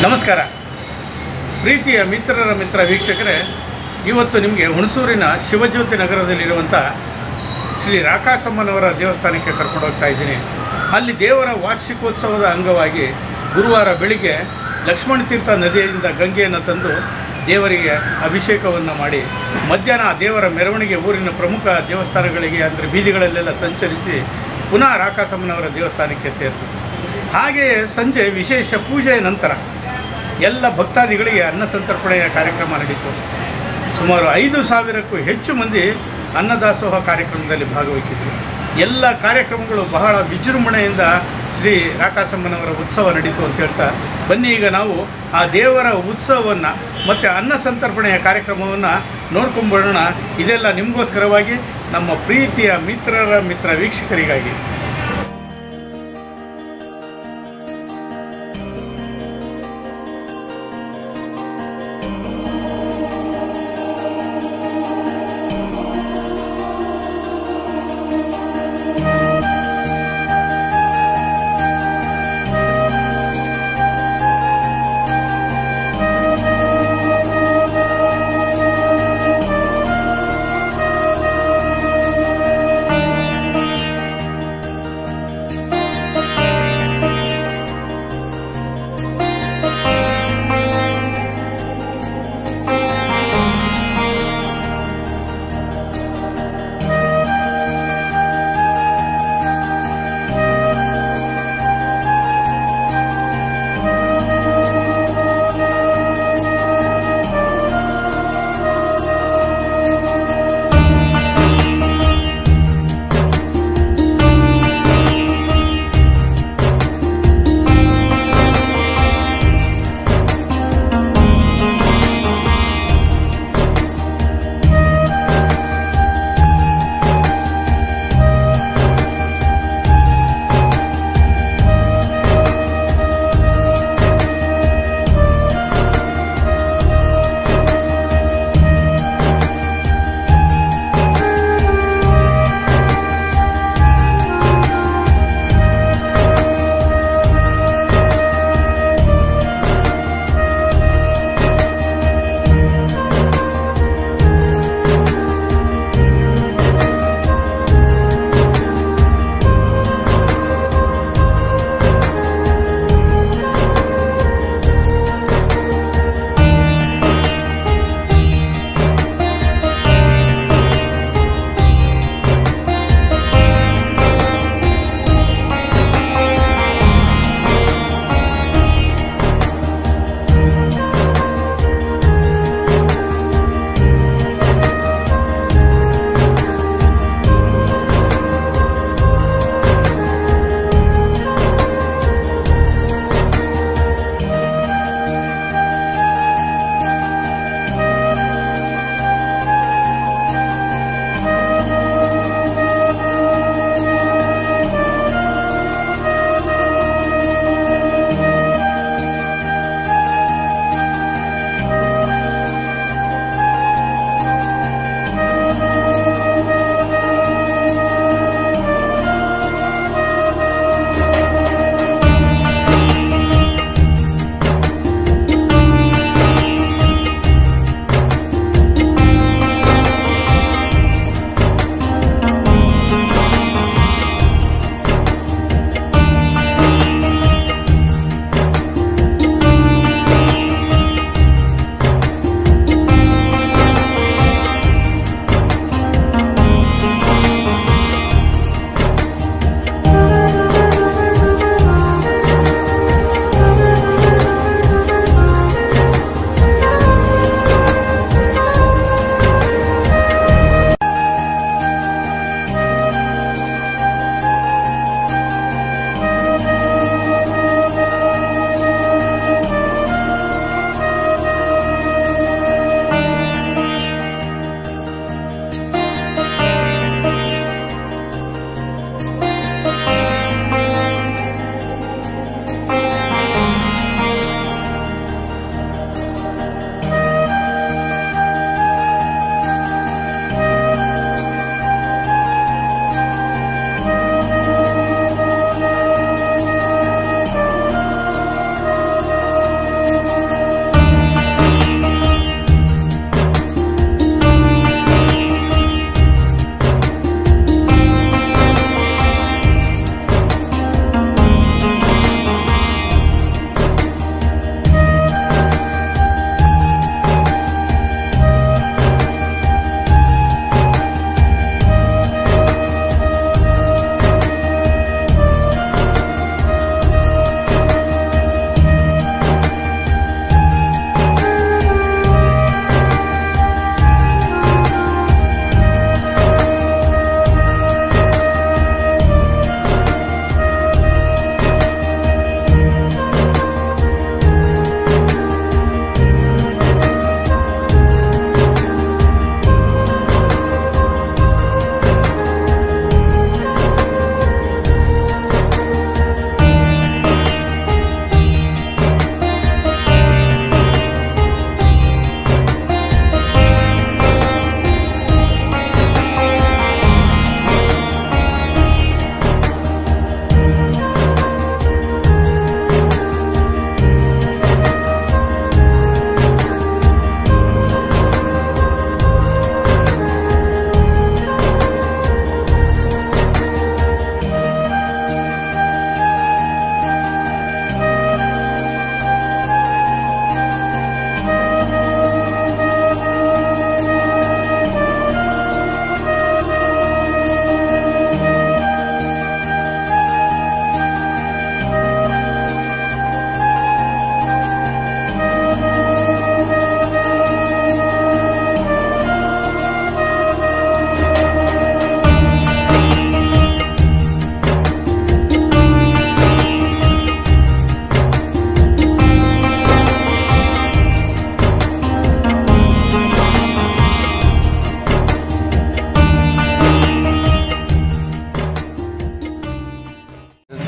ನಮಸ್ಕಾರ ಪ್ರೀತಿಯ ಮಿತ್ರರ ಮಿತ್ರ ವೀಕ್ಷಕರೇ ಇವತ್ತು ನಿಮಗೆ ಹುಣಸೂರಿನ ಶಿವಜ್ಯೋತಿ ನಗರದಲ್ಲಿರುವಂಥ ಶ್ರೀ ರಾಕಾಸಮ್ಮನವರ ದೇವಸ್ಥಾನಕ್ಕೆ ಕರ್ಕೊಂಡು ಹೋಗ್ತಾ ಇದ್ದೀನಿ ಅಲ್ಲಿ ದೇವರ ವಾರ್ಷಿಕೋತ್ಸವದ ಅಂಗವಾಗಿ ಗುರುವಾರ ಬೆಳಿಗ್ಗೆ ಲಕ್ಷ್ಮಣ ತೀರ್ಥ ನದಿಯಿಂದ ಗಂಗೆಯನ್ನು ತಂದು ದೇವರಿಗೆ ಅಭಿಷೇಕವನ್ನು ಮಾಡಿ ಮಧ್ಯಾಹ್ನ ಆ ದೇವರ ಮೆರವಣಿಗೆ ಊರಿನ ಪ್ರಮುಖ ದೇವಸ್ಥಾನಗಳಿಗೆ ಅಂದರೆ ಬೀದಿಗಳಲ್ಲೆಲ್ಲ ಸಂಚರಿಸಿ ಪುನಃ ರಾಕಾಸಮ್ಮನವರ ದೇವಸ್ಥಾನಕ್ಕೆ ಸೇರಿತು ಹಾಗೆಯೇ ಸಂಜೆ ವಿಶೇಷ ಪೂಜೆಯ ನಂತರ ಎಲ್ಲ ಭಕ್ತಾದಿಗಳಿಗೆ ಅನ್ನ ಸಂತರ್ಪಣೆಯ ಕಾರ್ಯಕ್ರಮ ನಡೀತು ಸುಮಾರು ಐದು ಸಾವಿರಕ್ಕೂ ಹೆಚ್ಚು ಮಂದಿ ಅನ್ನದಾಸೋಹ ಕಾರ್ಯಕ್ರಮದಲ್ಲಿ ಭಾಗವಹಿಸಿದರು ಎಲ್ಲ ಕಾರ್ಯಕ್ರಮಗಳು ಬಹಳ ವಿಜೃಂಭಣೆಯಿಂದ ಶ್ರೀ ರಾಕಾಸಮ್ಮನವರ ಉತ್ಸವ ನಡೀತು ಅಂತ ಹೇಳ್ತಾ ಬನ್ನಿ ಈಗ ನಾವು ಆ ದೇವರ ಉತ್ಸವವನ್ನು ಮತ್ತು ಅನ್ನ ಸಂತರ್ಪಣೆಯ ಕಾರ್ಯಕ್ರಮವನ್ನು ನೋಡ್ಕೊಂಡ್ಬರೋಣ ಇದೆಲ್ಲ ನಿಮಗೋಸ್ಕರವಾಗಿ ನಮ್ಮ ಪ್ರೀತಿಯ ಮಿತ್ರರ ಮಿತ್ರ ವೀಕ್ಷಕರಿಗಾಗಿ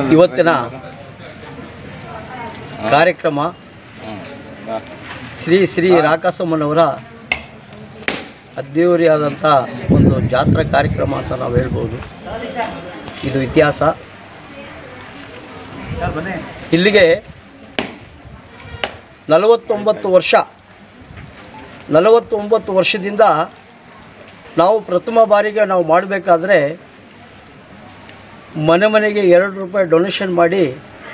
ಇವತ್ತಿನ ಕಾರ್ಯಕ್ರಮ ಶ್ರೀ ಶ್ರೀ ರಾಕಾಸಮ್ಮನವರ ಅದ್ದೂರಿಯಾದಂಥ ಒಂದು ಜಾತ್ರಾ ಕಾರ್ಯಕ್ರಮ ಅಂತ ನಾವು ಹೇಳ್ಬೋದು ಇದು ಇತಿಹಾಸ ಇಲ್ಲಿಗೆ ನಲವತ್ತೊಂಬತ್ತು ವರ್ಷ ನಲವತ್ತೊಂಬತ್ತು ವರ್ಷದಿಂದ ನಾವು ಪ್ರಥಮ ಬಾರಿಗೆ ನಾವು ಮಾಡಬೇಕಾದ್ರೆ ಮನೆ ಮನೆಗೆ ಎರಡು ರೂಪಾಯಿ ಡೊನೇಷನ್ ಮಾಡಿ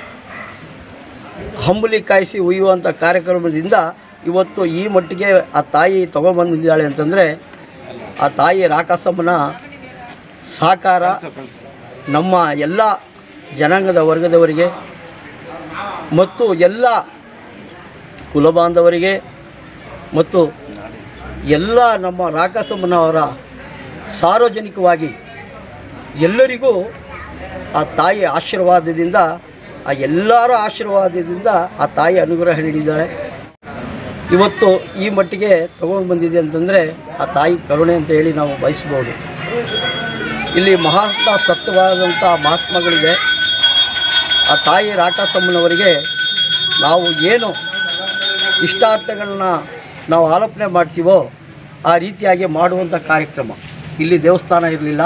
ಹಂಬಲಿ ಕಾಯಿಸಿ ಉಯ್ಯುವಂಥ ಕಾರ್ಯಕ್ರಮದಿಂದ ಇವತ್ತು ಈ ಮಟ್ಟಿಗೆ ಆ ತಾಯಿ ತೊಗೊಂಬಂದಿದ್ದಾಳೆ ಅಂತಂದರೆ ಆ ತಾಯಿ ರಾಕಾಸಮ್ಮನ ಸಹಕಾರ ನಮ್ಮ ಎಲ್ಲ ಜನಾಂಗದ ವರ್ಗದವರಿಗೆ ಮತ್ತು ಎಲ್ಲ ಕುಲಬಾಂಧವರಿಗೆ ಮತ್ತು ಎಲ್ಲ ನಮ್ಮ ರಾಕಾಸಮ್ಮನವರ ಸಾರ್ವಜನಿಕವಾಗಿ ಎಲ್ಲರಿಗೂ ಆ ತಾಯಿ ಆಶೀರ್ವಾದದಿಂದ ಆ ಎಲ್ಲರ ಆಶೀರ್ವಾದದಿಂದ ಆ ತಾಯಿ ಅನುಗ್ರಹ ನೀಡಿದ್ದಾಳೆ ಇವತ್ತು ಈ ಮಟ್ಟಿಗೆ ತಗೊಂಡು ಬಂದಿದೆ ಅಂತಂದರೆ ಆ ತಾಯಿ ಕರುಣೆ ಅಂತ ಹೇಳಿ ನಾವು ಬಯಸ್ಬೋದು ಇಲ್ಲಿ ಮಹಾತ್ಮ ಸತ್ಯವಾದಂಥ ಮಹಾತ್ಮಗಳಿದೆ ಆ ತಾಯಿ ರಾಕಾಸಮ್ಮನವರಿಗೆ ನಾವು ಏನು ಇಷ್ಟಾರ್ಥಗಳನ್ನ ನಾವು ಆಲೋಚನೆ ಮಾಡ್ತೀವೋ ಆ ರೀತಿಯಾಗಿ ಮಾಡುವಂಥ ಕಾರ್ಯಕ್ರಮ ಇಲ್ಲಿ ದೇವಸ್ಥಾನ ಇರಲಿಲ್ಲ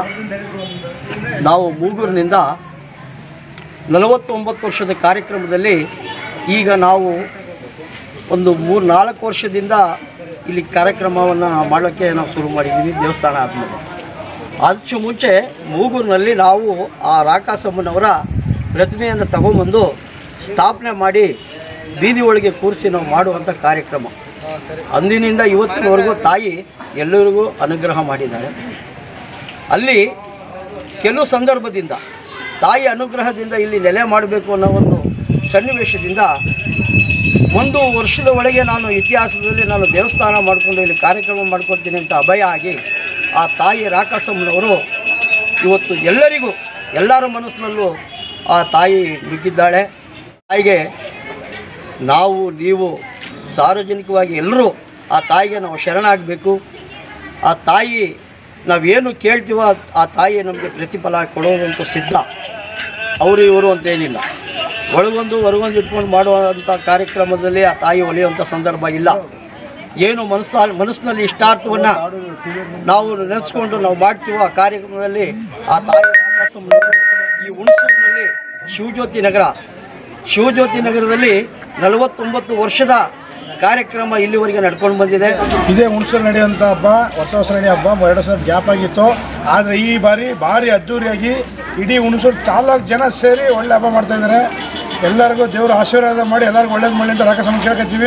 ನಾವು ಮೂಗೂರಿನಿಂದ ನಲವತ್ತೊಂಬತ್ತು ವರ್ಷದ ಕಾರ್ಯಕ್ರಮದಲ್ಲಿ ಈಗ ನಾವು ಒಂದು ಮೂರು ನಾಲ್ಕು ವರ್ಷದಿಂದ ಇಲ್ಲಿ ಕಾರ್ಯಕ್ರಮವನ್ನು ಮಾಡೋಕ್ಕೆ ನಾವು ಶುರು ಮಾಡಿದ್ದೀವಿ ದೇವಸ್ಥಾನ ಆದಮೇಲೆ ಅದಕ್ಕೆ ಮುಂಚೆ ಮೂಗೂರಿನಲ್ಲಿ ನಾವು ಆ ರಾಕಾಸಮ್ಮನವರ ಪ್ರತಿಮೆಯನ್ನು ತಗೊಂಬಂದು ಸ್ಥಾಪನೆ ಮಾಡಿ ಬೀದಿ ಒಳಗೆ ಕೂರಿಸಿ ನಾವು ಮಾಡುವಂಥ ಕಾರ್ಯಕ್ರಮ ಅಂದಿನಿಂದ ಇವತ್ತಿನವರೆಗೂ ತಾಯಿ ಎಲ್ಲರಿಗೂ ಅನುಗ್ರಹ ಮಾಡಿದ್ದಾರೆ ಅಲ್ಲಿ ಕೆಲವು ಸಂದರ್ಭದಿಂದ ತಾಯಿ ಅನುಗ್ರಹದಿಂದ ಇಲ್ಲಿ ನೆಲೆ ಮಾಡಬೇಕು ಅನ್ನೋ ಒಂದು ಸನ್ನಿವೇಶದಿಂದ ಒಂದು ವರ್ಷದ ಒಳಗೆ ನಾನು ಇತಿಹಾಸದಲ್ಲಿ ನಾನು ದೇವಸ್ಥಾನ ಮಾಡಿಕೊಂಡು ಇಲ್ಲಿ ಕಾರ್ಯಕ್ರಮ ಮಾಡ್ಕೊಳ್ತೀನಿ ಅಂತ ಅಭಯ ಆಗಿ ಆ ತಾಯಿ ರಾಕಾಸಮ್ಮನವರು ಇವತ್ತು ಎಲ್ಲರಿಗೂ ಎಲ್ಲರ ಮನಸ್ಸಿನಲ್ಲೂ ಆ ತಾಯಿ ನುಗ್ಗಿದ್ದಾಳೆ ತಾಯಿಗೆ ನಾವು ನೀವು ಸಾರ್ವಜನಿಕವಾಗಿ ಎಲ್ಲರೂ ಆ ತಾಯಿಗೆ ನಾವು ಶರಣಾಗಬೇಕು ಆ ತಾಯಿ ನಾವೇನು ಕೇಳ್ತೀವೋ ಆ- ಆ ತಾಯಿ ನಮಗೆ ಪ್ರತಿಫಲ ಕೊಡೋದಂತೂ ಸಿದ್ಧ ಅವರು ಇವರು ಅಂತ ಏನಿಲ್ಲ ಒಳಗೊಂದು ಹೊರಗೊಂದು ಇಟ್ಕೊಂಡು ಮಾಡುವಂಥ ಕಾರ್ಯಕ್ರಮದಲ್ಲಿ ಆ ತಾಯಿ ಒಲಿಯುವಂಥ ಸಂದರ್ಭ ಇಲ್ಲ ಏನು ಮನಸ್ಸ ಮನಸ್ಸಿನಲ್ಲಿ ಇಷ್ಟಾರ್ಥವನ್ನು ನಾವು ನೆನೆಸ್ಕೊಂಡು ನಾವು ಮಾಡ್ತೀವೋ ಆ ಕಾರ್ಯಕ್ರಮದಲ್ಲಿ ಆ ತಾಯಿ ರಾಕಾಸಮ್ಮನವರು ಈ ಹುಣಸೂರಿನಲ್ಲಿ ಶಿವಜ್ಯೋತಿ ನಗರ ಶಿವಜ್ಯೋತಿ ನಗರದಲ್ಲಿ ನಲವತ್ತೊಂಬತ್ತು ವರ್ಷದ ಕಾರ್ಯಕ್ರಮ ಇಲ್ಲಿವರೆಗೆ ನಡ್ಕೊಂಡು ಬಂದಿದೆ ಇದೇ ಹುಣಸೂರು ನಡೆಯುವಂಥ ಹಬ್ಬ ಹೊಸ ಹೊಸ ನಡೆಯೋ ಹಬ್ಬ ಎರಡು ವರ್ಷ ಗ್ಯಾಪ್ ಆಗಿತ್ತು ಆದರೆ ಈ ಬಾರಿ ಭಾರಿ ಅದ್ಧೂರಿಯಾಗಿ ಇಡೀ ಹುಣಸೂರು ತಾಲೂಕು ಜನ ಸೇರಿ ಒಳ್ಳೆ ಹಬ್ಬ ಮಾಡ್ತಾ ಇದ್ದಾರೆ ಎಲ್ಲರಿಗೂ ದೇವರು ಆಶೀರ್ವಾದ ಮಾಡಿ ಎಲ್ಲರಿಗೂ ಒಳ್ಳೇದು ಮಾಡಿ ಅಂತ ರಾಕಸಮ ಕೇಳ್ಕೊತೀವಿ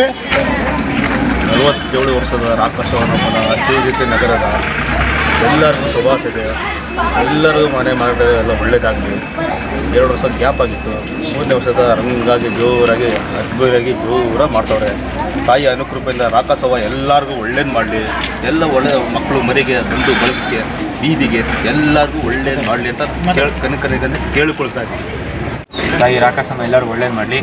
ನಲವತ್ತೇಳು ವರ್ಷದ ರಾಕಸವನಮ್ಮನ ಶಿವಜೊತೆ ನಗರದ ಎಲ್ಲರಿಗೂ ಶುಭಾಶಯ ಎಲ್ಲರಿಗೂ ಮನೆ ಮಾಡಿದ್ರೆ ಎಲ್ಲ ಒಳ್ಳೇದಾಗಲಿ ಎರಡು ವರ್ಷ ಗ್ಯಾಪ್ ಆಗಿತ್ತು ಮೂರನೇ ವರ್ಷದ ರಂಗಾಗಿ ಜೋರಾಗಿ ಅದ್ಭುತವಾಗಿ ಜೋರಾಗಿ ಮಾಡ್ತವ್ರೆ ತಾಯಿ ಅನುಕೃಪೆಯಿಂದ ರಾಕಸವ ಎಲ್ಲರಿಗೂ ಒಳ್ಳೇದು ಮಾಡಲಿ ಎಲ್ಲ ಒಳ್ಳೆ ಮಕ್ಕಳು ಮರಿಗೆ ಬಂದು ಬಳಗಕ್ಕೆ ಬೀದಿಗೆ ಎಲ್ಲರಿಗೂ ಒಳ್ಳೇದು ಮಾಡಲಿ ಅಂತ ಕೇಳ್ ಕನಕನಿಗೆ ಕೇಳಿಕೊಳ್ತಾ ಇದ್ದೀನಿ ತಾಯಿ ರಾಕಾಸಮ್ಮ ಎಲ್ಲರೂ ಒಳ್ಳೇದು ಮಾಡಲಿ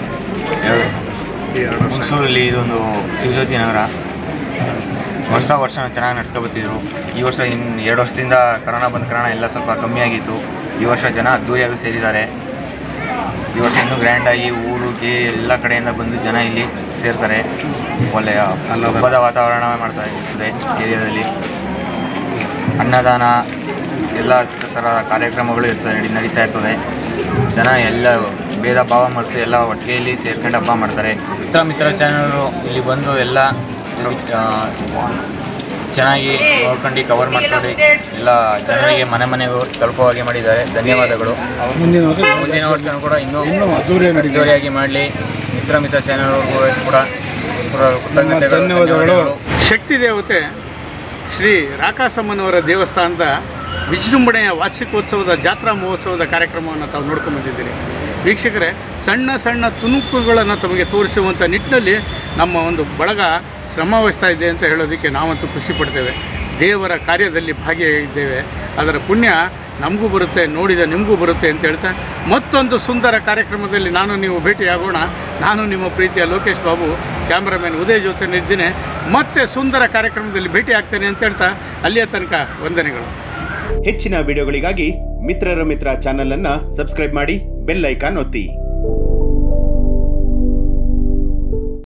ಹುಣಸೂರಲ್ಲಿ ಇದೊಂದು ಶಿವಜ್ಯೋತಿ ನಗರ ವರ್ಷ ವರ್ಷ ಚೆನ್ನಾಗಿ ನಡ್ಸ್ಕೊಬತ್ತಿದ್ರು ಈ ವರ್ಷ ಇನ್ನು ಎರಡು ವರ್ಷದಿಂದ ಕರೋನಾ ಬಂದ ಕಾರಣ ಎಲ್ಲ ಸ್ವಲ್ಪ ಕಮ್ಮಿ ಆಗಿತ್ತು ಈ ವರ್ಷ ಜನ ಅದ್ದೂರಿಯಾಗಿ ಸೇರಿದ್ದಾರೆ ಈ ವರ್ಷ ಇನ್ನೂ ಗ್ರ್ಯಾಂಡಾಗಿ ಊರಿಗೆ ಎಲ್ಲ ಕಡೆಯಿಂದ ಬಂದು ಜನ ಇಲ್ಲಿ ಸೇರ್ತಾರೆ ಒಳ್ಳೆಯ ಹಬ್ಬದ ವಾತಾವರಣ ಮಾಡ್ತಾ ಇರ್ತದೆ ಏರಿಯಾದಲ್ಲಿ ಅನ್ನದಾನ ಎಲ್ಲ ಥರ ಕಾರ್ಯಕ್ರಮಗಳು ಇರ್ತದೆ ನಡಿ- ನಡೀತಾ ಇರ್ತದೆ ಜನ ಎಲ್ಲ ಭೇದ ಭಾವ ಮತ್ತು ಎಲ್ಲ ಒಟ್ಟಿಗೆ ಇಲ್ಲಿ ಸೇರ್ಕೊಂಡು ಹಬ್ಬ ಮಾಡ್ತಾರೆ ಮಿತ್ರ ಮಿತ್ರ ಚಾನಲ್ರು ಇಲ್ಲಿ ಬಂದು ಎಲ್ಲ ಆ, ಚೆನ್ನಾಗಿ ನೋಡ್ಕೊಂಡು ಕವರ್ ಮಾಡ್ತಾರೆ ಎಲ್ಲ ಜನರಿಗೆ ಮನೆ ಮನೆಗೂ ತಲುಪೋ ಹಾಗೆ ಮಾಡಿದ್ದಾರೆ ಧನ್ಯವಾದಗಳು ಮುಂದಿನ ವರ್ಷ ಮುಂದಿನ ವರ್ಷ ಕೂಡ ಇನ್ನೂ ಇನ್ನೂ ಅದ್ದೂರಿಯಾಗಿ ನಡೀತದೆ ಅದ್ದೂರಿಯಾಗಿ ಮಾಡಲಿ ಮಿತ್ರ ಮಿತ್ರ ಚಾನಲ್ ಕೂಡ ಕೂಡ ಕೃತಜ್ಞತೆಗಳು ಧನ್ಯವಾದಗಳು. ಶಕ್ತಿ ದೇವತೆ ಶ್ರೀ ರಾಕಾಸಮ್ಮನವರ ದೇವಸ್ಥಾನದ ವಿಜೃಂಭಣೆಯ ವಾರ್ಷಿಕೋತ್ಸವದ ಜಾತ್ರಾ ಮಹೋತ್ಸವದ ಕಾರ್ಯಕ್ರಮವನ್ನು ತಾವು ನೋಡ್ಕೊಂಡು ಬಂದಿದ್ದೀರಿ ವೀಕ್ಷಕರೇ ಸಣ್ಣ ಸಣ್ಣ ತುಣುಕುಗಳನ್ನು ತಮಗೆ ತೋರಿಸುವಂಥ ನಿಟ್ಟಿನಲ್ಲಿ ನಮ್ಮ ಒಂದು ಬಳಗ ಶ್ರಮವಹಿಸ್ತಾ ಇದೆ ಅಂತ ಹೇಳೋದಕ್ಕೆ ನಾವಂತೂ ಖುಷಿ ಪಡ್ತೇವೆ ದೇವರ ಕಾರ್ಯದಲ್ಲಿ ಭಾಗಿಯಾಗಿದ್ದೇವೆ ಅದರ ಪುಣ್ಯ ನಮಗೂ ಬರುತ್ತೆ ನೋಡಿದ ನಿಮಗೂ ಬರುತ್ತೆ ಅಂತ ಹೇಳ್ತಾ ಮತ್ತೊಂದು ಸುಂದರ ಕಾರ್ಯಕ್ರಮದಲ್ಲಿ ನಾನು ನೀವು ಭೇಟಿಯಾಗೋಣ ನಾನು ನಿಮ್ಮ ಪ್ರೀತಿಯ ಲೋಕೇಶ್ ಬಾಬು ಕ್ಯಾಮ್ರಾಮನ್ ಉದಯ್ ಜೊತೆ ಇದ್ದೇನೆ ಮತ್ತೆ ಸುಂದರ ಕಾರ್ಯಕ್ರಮದಲ್ಲಿ ಭೇಟಿ ಆಗ್ತೇನೆ ಅಂತ ಹೇಳ್ತಾ ಅಲ್ಲಿಯ ತನಕ ವಂದನೆಗಳು ಹೆಚ್ಚಿನ ವಿಡಿಯೋಗಳಿಗಾಗಿ ಮಿತ್ರರ ಮಿತ್ರ ಚಾನೆಲ್ ಅನ್ನ ಸಬ್ಸ್ಕ್ರೈಬ್ ಮಾಡಿ ಬೆಲ್ ಐಕಾನ್ ಒತ್ತಿ